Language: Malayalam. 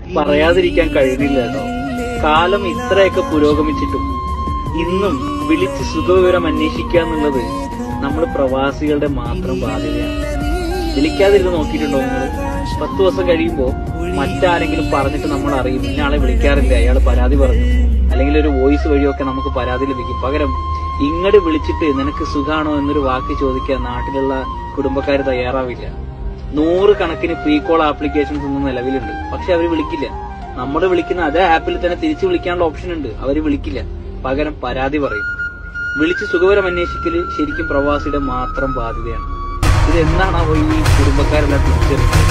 പറയാതിരിക്കാൻ കഴിയുന്നില്ല കേട്ടോ കാലം ഇത്രയൊക്കെ പുരോഗമിച്ചിട്ടും ഇന്നും വിളിച്ച് സുഖവിവരം അന്വേഷിക്കുക എന്നുള്ളത് നമ്മൾ പ്രവാസികളുടെ മാത്രം ബാധ്യതയാണ് വിളിക്കാതിരുന്ന് നോക്കിയിട്ടുണ്ടോ നിങ്ങൾ പത്ത് ദിവസം കഴിയുമ്പോ മറ്റാരെങ്കിലും പറഞ്ഞിട്ട് നമ്മൾ അറിയും ഇന്നയാളെ വിളിക്കാറില്ല അയാൾ പരാതി പറഞ്ഞു അല്ലെങ്കിൽ ഒരു വോയിസ് വഴിയൊക്കെ നമുക്ക് പരാതി ലഭിക്കും പകരം ഇങ്ങോട്ട് വിളിച്ചിട്ട് നിനക്ക് സുഖാണോ എന്നൊരു വാക്ക് ചോദിക്കാൻ നാട്ടിലുള്ള കുടുംബക്കാർ തയ്യാറാവില്ല നൂറ് കണക്കിന് പ്രീ കോൾ ആപ്ലിക്കേഷൻസ് ഇന്ന് നിലവിലുണ്ട് പക്ഷെ അവർ വിളിക്കില്ല നമ്മൾ വിളിക്കുന്ന അതേ ആപ്പിൽ തന്നെ തിരിച്ചു വിളിക്കാനുള്ള ഓപ്ഷൻ ഉണ്ട് അവര് വിളിക്കില്ല പകരം പരാതി പറയും വിളിച്ച് സുഖവരം അന്വേഷിക്കല് ശരിക്കും പ്രവാസിയുടെ മാത്രം ബാധ്യതയാണ് ഇത് എന്നാണാവോ ഈ കുടുംബക്കാരെല്ലാം തിരിച്ചറിയുന്നത്